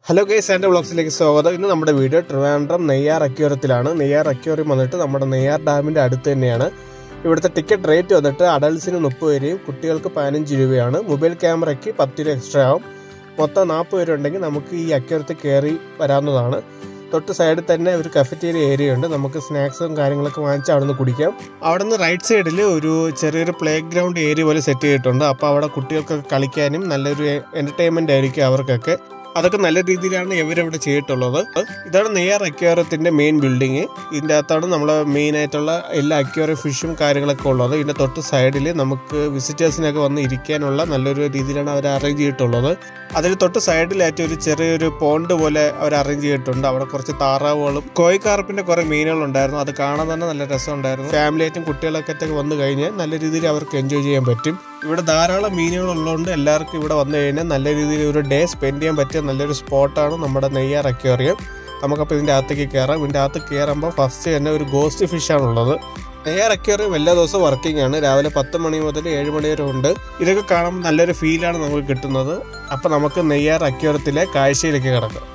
hello guys എൻ്റെ വ്ളോഗ്സിലേക്ക് സ്വാഗതം ഇന്ന് നമ്മുടെ വീഡിയോ ട്രിവാൻഡ്രം നെയ്യാർ അക്യൂറത്തിലാണ് നെയ്യാർ അക്യൂറിയം വന്നിട്ട് നമ്മുടെ നെയ്യാർ ഡാമിൻ്റെ അടുത്ത് തന്നെയാണ് ഇവിടുത്തെ ടിക്കറ്റ് റേറ്റ് വന്നിട്ട് അഡൽസിന് മുപ്പത് രൂപയും കുട്ടികൾക്ക് പതിനഞ്ച് രൂപയാണ് മൊബൈൽ ക്യാമറയ്ക്ക് പത്ത് രൂപ എക്സ്ട്രാ ആവും മൊത്തം നാൽപ്പത് പേര് ഉണ്ടെങ്കിൽ നമുക്ക് ഈ അക്യൂറത്തിൽ കയറി വരാവുന്നതാണ് തൊട്ട് സൈഡിൽ തന്നെ ഒരു കഫറ്റേരിയ ഏരിയ ഉണ്ട് നമുക്ക് സ്നാക്സും കാര്യങ്ങളൊക്കെ വാങ്ങിച്ച് അവിടെ നിന്ന് കുടിക്കാം അവിടെ നിന്ന് റൈറ്റ് സൈഡിൽ ഒരു ചെറിയൊരു പ്ലേ ഗ്രൗണ്ട് ഏരിയ പോലെ സെറ്റ് ചെയ്തിട്ടുണ്ട് അപ്പോൾ അവിടെ കുട്ടികൾക്കൊക്കെ കളിക്കാനും നല്ലൊരു എൻ്റർടൈൻമെൻ്റ് ആയിരിക്കും അവർക്കൊക്കെ അതൊക്കെ നല്ല രീതിയിലാണ് ഇവരവിടെ ചെയ്തിട്ടുള്ളത് ഇതാണ് നെയ്യാർ അക്വേറിയത്തിന്റെ മെയിൻ ബിൽഡിങ് ഇതിൻ്റെ അകത്താണ് നമ്മൾ മെയിൻ ആയിട്ടുള്ള എല്ലാ അക്വേറിയം ഫിഷും കാര്യങ്ങളൊക്കെ ഉള്ളത് ഇതിൻ്റെ തൊട്ട് സൈഡിൽ നമുക്ക് വിസിറ്റേഴ്സിനൊക്കെ വന്ന് ഇരിക്കാനുള്ള നല്ലൊരു രീതിയിലാണ് അവർ അറേഞ്ച് ചെയ്തിട്ടുള്ളത് അതിൽ തൊട്ട് സൈഡിലായിട്ട് ഒരു ചെറിയൊരു പോണ്ട് പോലെ അവർ അറേഞ്ച് ചെയ്തിട്ടുണ്ട് അവിടെ കുറച്ച് താറാവുകളും കോഴിക്കാർപ്പിന്റെ കുറെ മീനുകളുണ്ടായിരുന്നു അത് കാണാൻ തന്നെ നല്ല രസമുണ്ടായിരുന്നു ഫാമിലി ആയിട്ടും കുട്ടികളൊക്കെ ആയിട്ട് വന്നു കഴിഞ്ഞാൽ നല്ല രീതിയിൽ അവർക്ക് എൻജോയ് ചെയ്യാൻ പറ്റും ഇവിടെ ധാരാളം മീനുകൾ ഉള്ളതുകൊണ്ട് എല്ലാവർക്കും ഇവിടെ വന്നു കഴിഞ്ഞാൽ നല്ല രീതിയിൽ ഒരു ഡേ സ്പെൻഡ് ചെയ്യാൻ പറ്റിയ നല്ലൊരു സ്പോട്ടാണ് നമ്മുടെ നെയ്യാർ അക്വേറിയം നമുക്കപ്പോൾ ഇതിൻ്റെ അകത്തേക്ക് കയറാം ഇതിൻ്റെ അകത്ത് കയറുമ്പോൾ ഫസ്റ്റ് തന്നെ ഒരു ഗോസ്റ്റ് ഫിഷാണുള്ളത് നെയ്യാർ അക്വേറിയം എല്ലാ ദിവസവും വർക്കിംഗ് ആണ് രാവിലെ പത്ത് മണി മുതൽ ഏഴ് മണി വരെ ഉണ്ട് ഇതൊക്കെ കാണുമ്പോൾ നല്ലൊരു ഫീലാണ് നമുക്ക് കിട്ടുന്നത് അപ്പോൾ നമുക്ക് നെയ്യാർ അക്വേറിയത്തിലെ കാഴ്ചയിലേക്ക് കിടക്കാം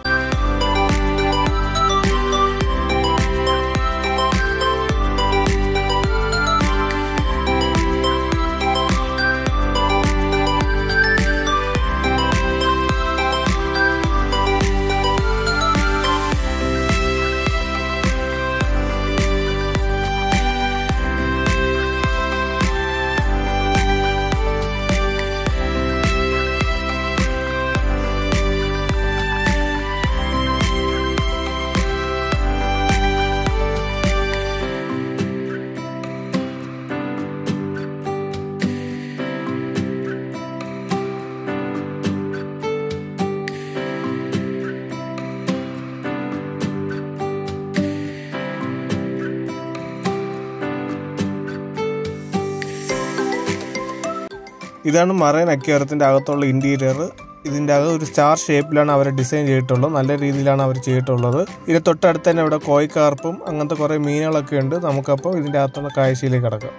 ഇതാണ് മറൈൻ അക്വേറിയത്തിൻ്റെ അകത്തുള്ള ഇൻറ്റീരിയർ ഇതിൻ്റെ അകം ഒരു സ്റ്റാർ ഷേപ്പിലാണ് അവർ ഡിസൈൻ ചെയ്തിട്ടുള്ളത് നല്ല രീതിയിലാണ് അവർ ചെയ്തിട്ടുള്ളത് ഇതിന് തൊട്ടടുത്ത് തന്നെ ഇവിടെ കോഴിക്കാർപ്പും അങ്ങനത്തെ കുറേ മീനുകളൊക്കെ ഉണ്ട് നമുക്കപ്പോൾ ഇതിൻ്റെ അകത്തുള്ള കാഴ്ചയിലേക്ക് കിടക്കാം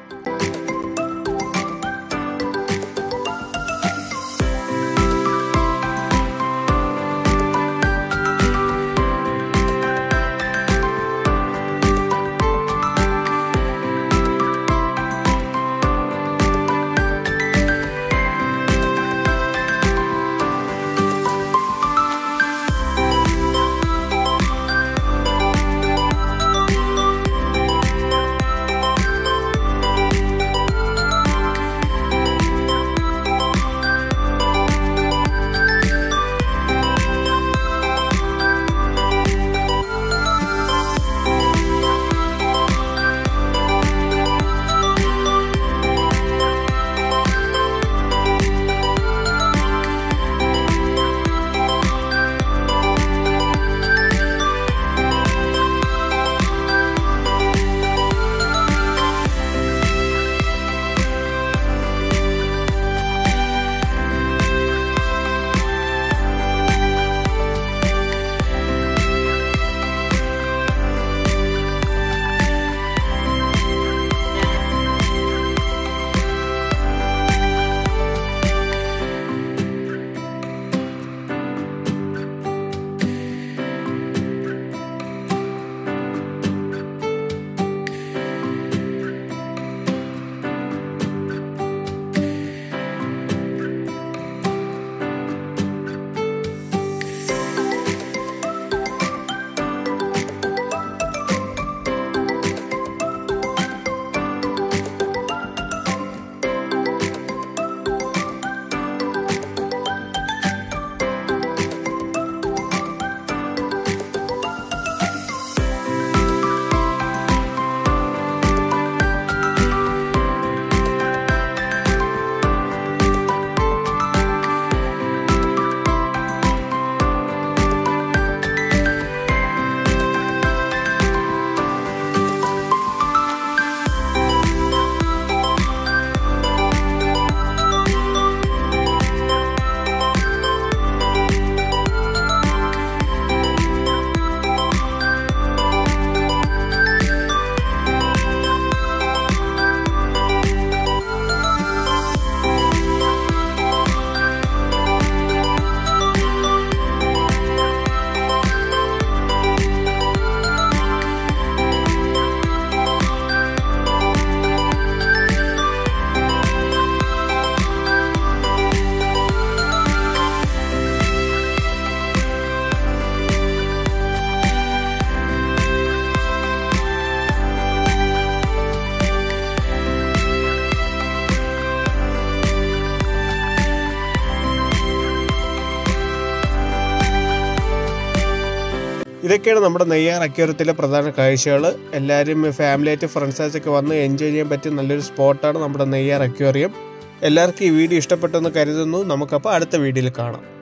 ഇതൊക്കെയാണ് നമ്മുടെ നെയ്യാർ അക്യൂരത്തിലെ പ്രധാന കാഴ്ചകൾ എല്ലാവരും ഫാമിലിയായിട്ട് ഫ്രണ്ട്സായിട്ടൊക്കെ വന്ന് എൻജോയ് ചെയ്യാൻ പറ്റിയ നല്ലൊരു സ്പോട്ടാണ് നമ്മുടെ നെയ്യാർ അക്വേറിയം എല്ലാവർക്കും ഈ വീഡിയോ ഇഷ്ടപ്പെട്ടെന്ന് കരുതുന്നു നമുക്കപ്പോൾ അടുത്ത വീഡിയോയിൽ കാണാം